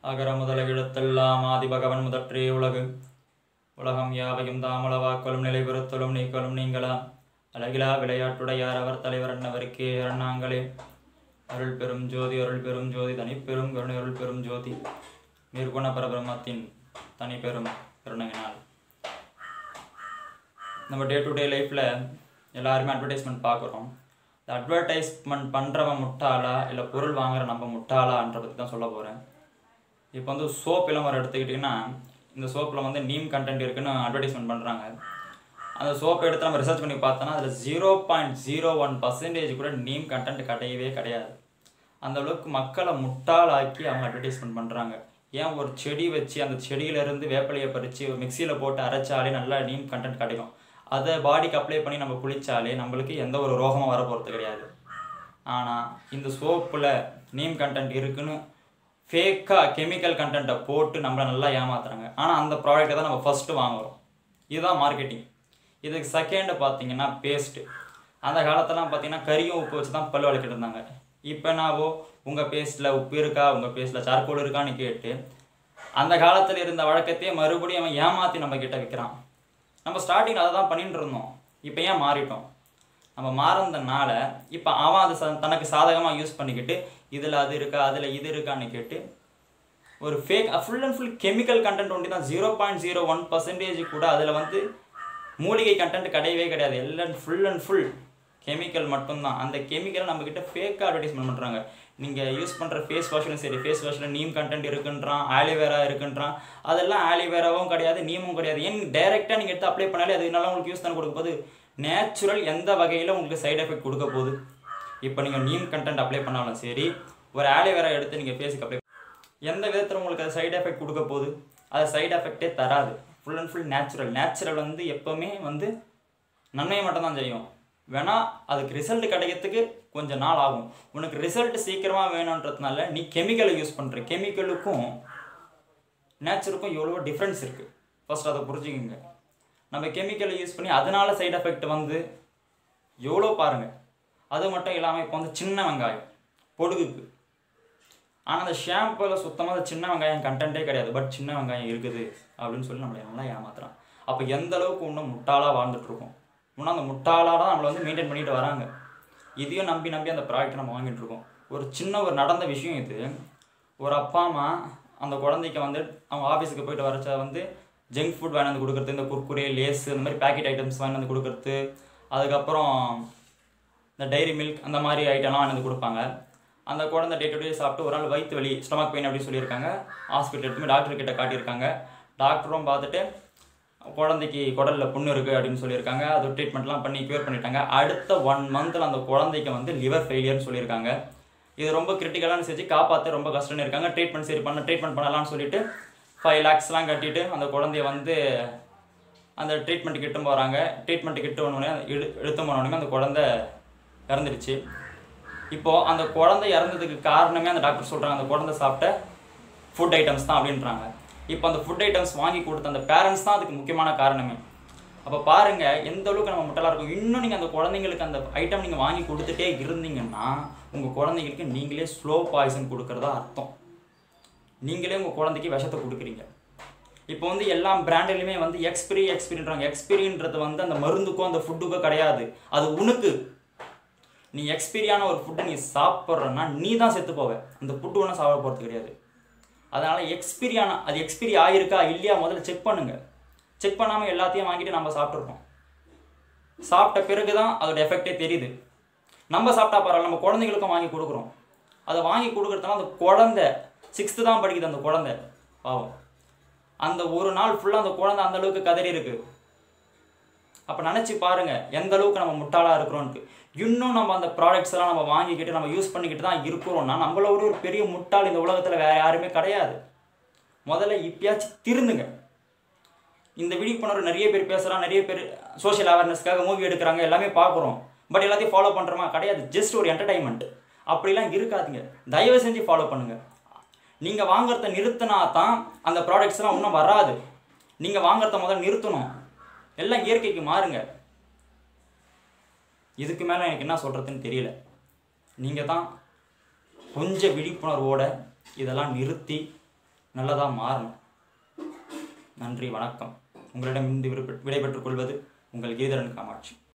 அகர முதல எழுத்தெல்லாம் ஆதி பகவன் முதற்றே உலகு உலகம் யாவையும் தாமளவாக்கலும் நிலை பெறுத்தலும் நீக்கலும் நீங்களா அழகிலா விளையாட்டுடையார் அவர் தலைவர் அன்னவருக்கே இரண்டாங்களே அருள் பெரும் ஜோதி அருள் பெரும் ஜோதி தனிப்பெரும் கருணை அருள் பெரும் ஜோதி நிர்குண பரபிரம்மத்தின் தனி பெரும் கருணையினால் நம்ம டே டு டே லைஃப்பில் எல்லாருமே அட்வர்டைஸ்மெண்ட் பார்க்குறோம் இந்த அட்வர்டைஸ்மெண்ட் பண்ணுறவன் முட்டாளா இல்லை பொருள் வாங்குற நம்ம முட்டாளான்ற பற்றி தான் சொல்ல போகிறேன் இப்போ வந்து சோப் விளம்பரம் எடுத்துக்கிட்டிங்கன்னா இந்த சோப்பில் வந்து நீம் கண்டென்ட் இருக்குன்னு அட்வர்டைஸ்மெண்ட் பண்ணுறாங்க அந்த சோப் எடுத்து நம்ம ரிசர்ச் பண்ணி பார்த்தோன்னா அதில் zero point zero one percentage கூட நீம் கண்டென்ட் கிடையவே கிடையாது அந்த அளவுக்கு மக்களை முட்டாளாக்கி அவங்க அட்வர்டைஸ்மெண்ட் பண்ணுறாங்க ஏன் ஒரு செடி வச்சு அந்த செடியிலேருந்து வேப்பிலையை பறித்து மிக்சியில் போட்டு அரைச்சாலே நல்லா நீம் கண்டென்ட் கிடைக்கும் அதை பாடிக்கு அப்ளை பண்ணி நம்ம குளிச்சாலே நம்மளுக்கு எந்த ஒரு ரோகமும் வர போகிறது கிடையாது ஆனால் இந்த சோப்பில் நீம் கண்டென்ட் இருக்குன்னு ஃபேக்காக கெமிக்கல் கண்டென்ட்டை போட்டு நம்மளை நல்லா ஏமாத்துறாங்க ஆனால் அந்த ப்ராடக்ட்டை தான் நம்ம ஃபஸ்ட்டு வாங்குறோம் இதுதான் மார்க்கெட்டிங் இதுக்கு செகண்டு பார்த்தீங்கன்னா பேஸ்ட்டு அந்த காலத்தெல்லாம் பார்த்தீங்கன்னா கறியும் உப்பு வச்சு தான் பல்லு வளர்க்கிட்டு இருந்தாங்க இப்போ என்னாவோ உங்கள் பேஸ்ட்டில் உப்பு இருக்கா உங்கள் பேஸ்ட்டில் சார்கோல் இருக்கான்னு கேட்டு அந்த காலத்தில் இருந்த வழக்கத்தையே மறுபடியும் அவன் ஏமாற்றி நம்ம கிட்ட விற்கிறான் நம்ம ஸ்டார்டிங் அதை தான் பண்ணிட்டு இருந்தோம் இப்போ ஏன் மாறிட்டோம் நம்ம மாறந்தனால இப்போ அவன் அதை ச- தனக்கு சாதகமாக யூஸ் பண்ணிக்கிட்டு இதில் அது இருக்கா அதில் இது இருக்கான்னு கேட்டு ஒரு fake full and full chemical content ஒண்டி தான் zero point zero one percentage கூட அதில் வந்து மூலிகை கண்டென்ட் கிடையவே கிடையாது எல்லாம் ஃபுல் அண்ட் ஃபுல் கெமிக்கல் மட்டும்தான் அந்த கெமிக்கலை நம்மக்கிட்ட ஃபேக்காக அட்வர்டைஸ்மெண்ட் பண்ணுறாங்க நீங்கள் யூஸ் பண்ணுற ஃபேஸ் வாஷ்லையும் சரி ஃபேஸ் வாஷில் நீம் கண்டென்ட் இருக்குன்றான் ஆலிவேரா இருக்குன்றான் அதெல்லாம் ஆலிவேராவும் கிடையாது நீமும் கிடையாது ஏன் டைரெக்டாக நீங்கள் எடுத்து அப்ளை பண்ணாலே அது நல்லா உங்களுக்கு யூஸ் தானே கொடுக்க போகுது நேச்சுரல் எந்த வகையில் உங்களுக்கு சைடு எஃபெக்ட் கொடுக்க போகுது இப்போ நீங்கள் நீம் கண்டென்ட் அப்ளை பண்ணாலும் சரி ஒரு ஆலிவேரா எடுத்து நீங்கள் ஃபேஸுக்கு அப்ளை எந்த விதத்தில் உங்களுக்கு அது சைடு எஃபெக்ட் கொடுக்க போகுது அது சைடு எஃபெக்டே தராது full and full natural natural வந்து எப்போவுமே வந்து நன்மையை மட்டும்தான் செய்யும் வேணா அதுக்கு ரிசல்ட் கிடைக்கிறதுக்கு கொஞ்சம் நாள் ஆகும் உனக்கு ரிசல்ட் சீக்கிரமாக வேணுன்றதுனால நீ கெமிக்கலை யூஸ் பண்ணுற கெமிக்கலுக்கும் நேச்சருக்கும் எவ்வளோ டிஃப்ரென்ஸ் இருக்குது ஃபர்ஸ்ட் அதை புரிஞ்சுக்கங்க நம்ம கெமிக்கலை யூஸ் பண்ணி அதனால சைடு எஃபெக்ட் வந்து எவ்வளோ பாருங்கள் அது மட்டும் இல்லாமல் இப்போ வந்து சின்ன வெங்காயம் பொடுகுக்கு ஆனால் அந்த ஷாம்புவில் சுத்தமாக சின்ன வெங்காயம் கண்டென்ட்டே கிடையாது பட் சின்ன வெங்காயம் இருக்குது அப்படின்னு சொல்லி நம்மளை நல்லா ஏமாத்துறான் அப்போ எந்த அளவுக்கு இன்னும் முட்டாளாக வாழ்ந்துட்டு இருக்கோம் இன்னும் அந்த முட்டாளாக தான் நம்மளை வந்து மெயின்டைன் பண்ணிட்டு வராங்க இதையும் நம்பி நம்பி அந்த ப்ராடக்ட்டை நம்ம வாங்கிட்டு இருக்கோம் ஒரு சின்ன ஒரு நடந்த விஷயம் இது ஒரு அப்பா அம்மா அந்த குழந்தைக்கு வந்து அவங்க ஆஃபீஸுக்கு போயிட்டு வரச்ச வந்து ஜங்க் ஃபுட் வாங்கி வந்து கொடுக்குறது இந்த குர்குரே லேஸ் இந்த மாதிரி பேக்கெட் ஐட்டம்ஸ் வாங்கி வந்து கொடுக்குறது அதுக்கப்புறம் இந்த டைரி மில்க் அந்த மாதிரி ஐட்டம்லாம் வாங்கி வந்து கொடுப்பாங்க அந்த குழந்தை டே டு டே சாப்பிட்டு ஒரு நாள் வயிற்று வலி ஸ்டொமக் பெயின் அப்படின்னு சொல்லியிருக்காங்க ஹாஸ்பிட்டல் எடுத்துமே டாக்டர் கிட்ட காட்டியிருக்காங்க டாக்டரும் பார்த்துட்டு குழந்தைக்கு குடலில் புண்ணு இருக்குது அப்படின்னு சொல்லியிருக்காங்க அது ட்ரீட்மெண்ட்லாம் பண்ணி க்யூர் பண்ணிட்டாங்க அடுத்த ஒன் மந்தில் அந்த குழந்தைக்கு வந்து லிவர் ஃபெயிலியர்னு சொல்லியிருக்காங்க இது ரொம்ப கிரிட்டிக்கலான செஞ்சு காப்பாற்ற ரொம்ப கஷ்டம்னு இருக்காங்க ட்ரீட்மெண்ட் சரி பண்ண ட்ரீட்மெண்ட் பண்ணலாம்னு சொல்லிட்டு ஃபைவ் லேக்ஸ்லாம் கட்டிட்டு அந்த குழந்தைய வந்து அந்த ட்ரீட்மெண்ட் கிட்ட போகிறாங்க ட்ரீட்மெண்ட் கிட்ட ஒன்று எடு எடுத்து போனோடனே அந்த குழந்தை இறந்துடுச்சு இப்போது அந்த குழந்தை இறந்ததுக்கு காரணமே அந்த டாக்டர் சொல்கிறாங்க அந்த குழந்தை சாப்பிட்ட ஃபுட் ஐட்டம்ஸ் தான் அப்படின்றாங்க இப்போ அந்த ஃபுட் ஐட்டம்ஸ் வாங்கி கொடுத்த அந்த பேரண்ட்ஸ் தான் அதுக்கு முக்கியமான காரணமே அப்போ பாருங்க எந்த அளவுக்கு நம்ம முட்டலாக இருக்கும் இன்னும் நீங்கள் அந்த குழந்தைங்களுக்கு அந்த ஐட்டம் நீங்கள் வாங்கி கொடுத்துட்டே இருந்தீங்கன்னா உங்கள் குழந்தைங்களுக்கு நீங்களே ஸ்லோ பாய்சன் கொடுக்கறதா அர்த்தம் நீங்களே உங்கள் குழந்தைக்கு விஷத்தை கொடுக்குறீங்க இப்போ வந்து எல்லா பிராண்ட்லையுமே வந்து எக்ஸ்பிரி எக்ஸ்பிரின்றாங்க எக்ஸ்பிரின்றது வந்து அந்த மருந்துக்கோ அந்த ஃபுட்டுக்கோ கிடையாது அது உனக்கு நீ எக்ஸ்பீரியான ஒரு ஃபுட்டை நீ சாப்பிட்றன்னா நீ தான் செத்து போவ அந்த ஃபுட்டு ஒன்றும் சாப்பிட போகிறது கிடையாது அதனால் எக்ஸ்பீரியான அது எக்ஸ்பீரி ஆயிருக்கா இல்லையா முதல்ல செக் பண்ணுங்க செக் பண்ணாமல் எல்லாத்தையும் வாங்கிட்டு நம்ம சாப்பிட்ருக்கோம் சாப்பிட்ட பிறகு தான் அதோட எஃபெக்டே தெரியுது நம்ம சாப்பிட்டா பரவாயில்ல நம்ம குழந்தைங்களுக்கும் வாங்கி கொடுக்குறோம் அதை வாங்கி கொடுக்குறதுனால அந்த குழந்தை சிக்ஸ்த்து தான் படிக்குது அந்த குழந்தை பாவம் அந்த ஒரு நாள் ஃபுல்லாக அந்த குழந்தை அந்த அளவுக்கு கதறி இருக்கு அப்போ நினச்சி பாருங்க எந்த அளவுக்கு நம்ம முட்டாளாக இருக்கிறோன்ட்டு இன்னும் நம்ம அந்த ப்ராடக்ட்ஸ் எல்லாம் நம்ம வாங்கிக்கிட்டு நம்ம யூஸ் பண்ணிக்கிட்டு தான் இருக்கிறோம்னா நம்மள ஒரு ஒரு பெரிய முட்டாள் இந்த உலகத்தில் வேற யாருமே கிடையாது முதல்ல இப்பயாச்சும் திருந்துங்க இந்த விழிப்புணர்வு நிறைய பேர் பேசுகிறான் நிறைய பேர் சோஷியல் அவேர்னஸ்க்காக மூவி எடுக்கிறாங்க எல்லாமே பார்க்குறோம் பட் எல்லாத்தையும் ஃபாலோ பண்ணுறோமா கிடையாது ஜஸ்ட் ஒரு என்டர்டைன்மெண்ட் அப்படிலாம் இருக்காதுங்க தயவு செஞ்சு ஃபாலோ பண்ணுங்கள் நீங்கள் வாங்குறத நிறுத்தினா தான் அந்த ப்ராடக்ட்ஸ்லாம் இன்னும் வராது நீங்கள் வாங்குறத முதல்ல நிறுத்தணும் எல்லாம் இயற்கைக்கு மாறுங்க இதுக்கு மேலே எனக்கு என்ன சொல்கிறதுன்னு தெரியல நீங்கள் தான் கொஞ்சம் விழிப்புணர்வோட இதெல்லாம் நிறுத்தி நல்லதாக மாறணும் நன்றி வணக்கம் உங்களிடம் இருந்து விடைபெற்றுக் கொள்வது உங்கள் கீதரன் காமாட்சி